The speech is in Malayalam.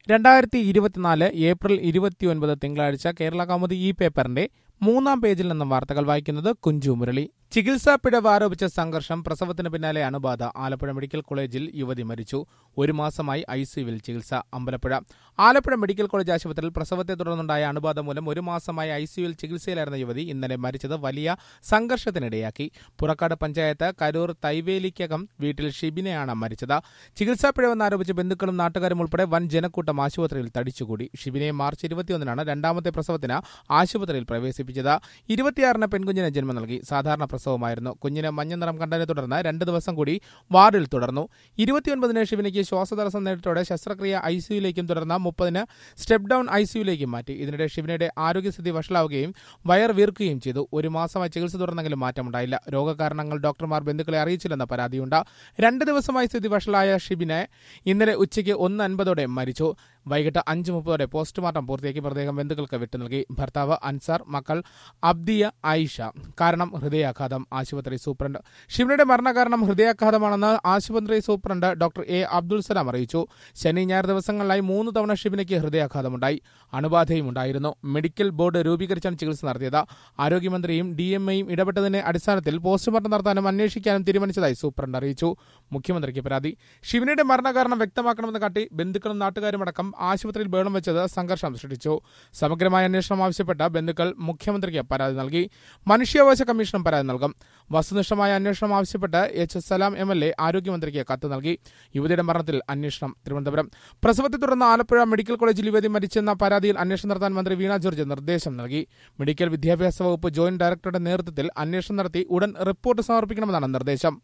രണ്ടായിരത്തി ഇരുപത്തിനാല് ഏപ്രിൽ ഇരുപത്തിയൊൻപത് തിങ്കളാഴ്ച കേരള കൗമുദി ഈ പേപ്പറിന്റെ മൂന്നാം പേജിൽ നിന്നും വാർത്തകൾ വായിക്കുന്നത് കുഞ്ചു മുരളി ചികിത്സാ പിഴവ് ആരോപിച്ച സംഘർഷം പ്രസവത്തിന് പിന്നാലെ അണുബാധ ആലപ്പുഴ മെഡിക്കൽ കോളേജിൽ യുവതി മരിച്ചു ഒരു മാസമായി ഐസിയുവിൽ ചികിത്സ അമ്പലപ്പുഴ ആലപ്പുഴ മെഡിക്കൽ കോളേജ് ആശുപത്രിയിൽ പ്രസവത്തെ തുടർന്നുണ്ടായ അണുബാധ മൂലം ഒരു മാസമായി ഐസിയുവിൽ ചികിത്സയിലായിരുന്ന യുവതി ഇന്നലെ മരിച്ചത് വലിയ സംഘർഷത്തിനിടയാക്കി പുറക്കാട് പഞ്ചായത്ത് കരൂർ തൈവേലിക്കകം വീട്ടിൽ ഷിബിനെയാണ് മരിച്ചത് ചികിത്സാ പിഴവെന്നാരോപിച്ച് ബന്ധുക്കളും നാട്ടുകാരും ഉൾപ്പെടെ വൻ ജനക്കൂട്ടം ആശുപത്രിയിൽ തടിച്ചുകൂടി ഷിബിനെ മാർച്ച് ഇരുപത്തിയൊന്നിനാണ് രണ്ടാമത്തെ പ്രസവത്തിന് ആശുപത്രിയിൽ പ്രവേശിപ്പിച്ചത് ഇരുപത്തിയാറിന് പെൺകുഞ്ഞിന് ജന്മം നൽകി സാധാരണ പ്രസവമായിരുന്നു കുഞ്ഞിന് മഞ്ഞ നിറം കണ്ടതിനെ തുടർന്ന് രണ്ട് ദിവസം കൂടി വാർഡിൽ തുടർന്നു ഇരുപത്തിയൊൻപതിന് ഷിബിനിക്ക് ശ്വാസതടസ്സം നേരിട്ടോടെ ശസ്ത്രക്രിയ ഐസിയുയിലേക്കും തുടർന്ന് മുപ്പതിന് സ്റ്റെപ്പ് ഡൌൺ ഐസിയുയിലേക്കും മാറ്റി ഇതിനിടെ ഷിബിനയുടെ ആരോഗ്യസ്ഥിതി വഷളാവുകയും വയർ വീർക്കുകയും ചെയ്തു ഒരു മാസമായി ചികിത്സ തുടർന്നെങ്കിലും മാറ്റമുണ്ടായില്ല രോഗകാരണങ്ങൾ ഡോക്ടർമാർ ബന്ധുക്കളെ അറിയിച്ചില്ലെന്ന പരാതിയുണ്ട് രണ്ട് ദിവസമായി സ്ഥിതി വഷളായ ഷിബിനെ ഇന്നലെ ഉച്ചയ്ക്ക് ഒന്ന് അൻപതോടെ മരിച്ചു വൈകിട്ട് അഞ്ച് മുപ്പതോടെ പോസ്റ്റ്മോർട്ടം പൂർത്തിയാക്കി മൃതദേഹം ബന്ധുക്കൾക്ക് വിട്ടു നൽകി ഭർത്താവ് അൻസാർ മക്കൾ അബ്ദിയ ആയിഷ കാരണം ഹൃദയാഘാതം ആശുപത്രി സൂപ്രണ്ട് ഷിബിനയുടെ മരണകാരണം ഹൃദയാഘാതമാണെന്ന് ആശുപത്രി സൂപ്രണ്ട് ഡോക്ടർ എ അബ്ദുൽ സലാം അറിയിച്ചു ശനി ഞായർ ദിവസങ്ങളിലായി മൂന്ന് തവണ ഷിബിനയ്ക്ക് ഹൃദയാഘാതമുണ്ടായി അണുബാധയും ഉണ്ടായിരുന്നു മെഡിക്കൽ ബോർഡ് രൂപീകരിച്ചാണ് ചികിത്സ നടത്തിയത് ആരോഗ്യമന്ത്രിയും ഡി എം എയും ഇടപെട്ടതിന്റെ അടിസ്ഥാനത്തിൽ പോസ്റ്റ്മോർട്ടം നടത്താനും അന്വേഷിക്കാനും തീരുമാനിച്ചതായി സൂപ്രണ്ട് അറിയിച്ചു മുഖ്യമന്ത്രിക്ക് പരാതി ഷിബിനയുടെ മരണകാരണം വ്യക്തമാക്കണമെന്ന് കാട്ടി ബന്ധുക്കളും നാട്ടുകാരും അടക്കം ആശുപത്രിയിൽ ബഹളം വെച്ചത് സംഘർഷം സൃഷ്ടിച്ചു സമഗ്രമായ അന്വേഷണം ആവശ്യപ്പെട്ട ബന്ധുക്കൾ മുഖ്യമന്ത്രിക്ക് പരാതി നൽകി മനുഷ്യാവകാശ കമ്മീഷനും പരാതി നൽകും വസ്തുനിഷ്ഠമായ അന്വേഷണം ആവശ്യപ്പെട്ട് H Salam M L A ആരോഗ്യമന്ത്രിക്ക് കത്ത് നൽകി യുവതിയുടെ മരണത്തിൽ അന്വേഷണം തിരുവനന്തപുരം പ്രസവത്തെ തുടർന്ന് ആലപ്പുഴ മെഡിക്കൽ കോളേജിൽ യുവതി മരിച്ചെന്ന പരാതിയിൽ അന്വേഷണം നടത്താൻ മന്ത്രി വീണ ജോർജ് നിർദ്ദേശം നൽകി മെഡിക്കൽ വിദ്യാഭ്യാസ വകുപ്പ് ജോയിന്റ് ഡയറക്ടറുടെ നേതൃത്വത്തിൽ അന്വേഷണം നടത്തി ഉടൻ റിപ്പോർട്ട് സമർപ്പിക്കണമെന്നാണ് നിർദ്ദേശം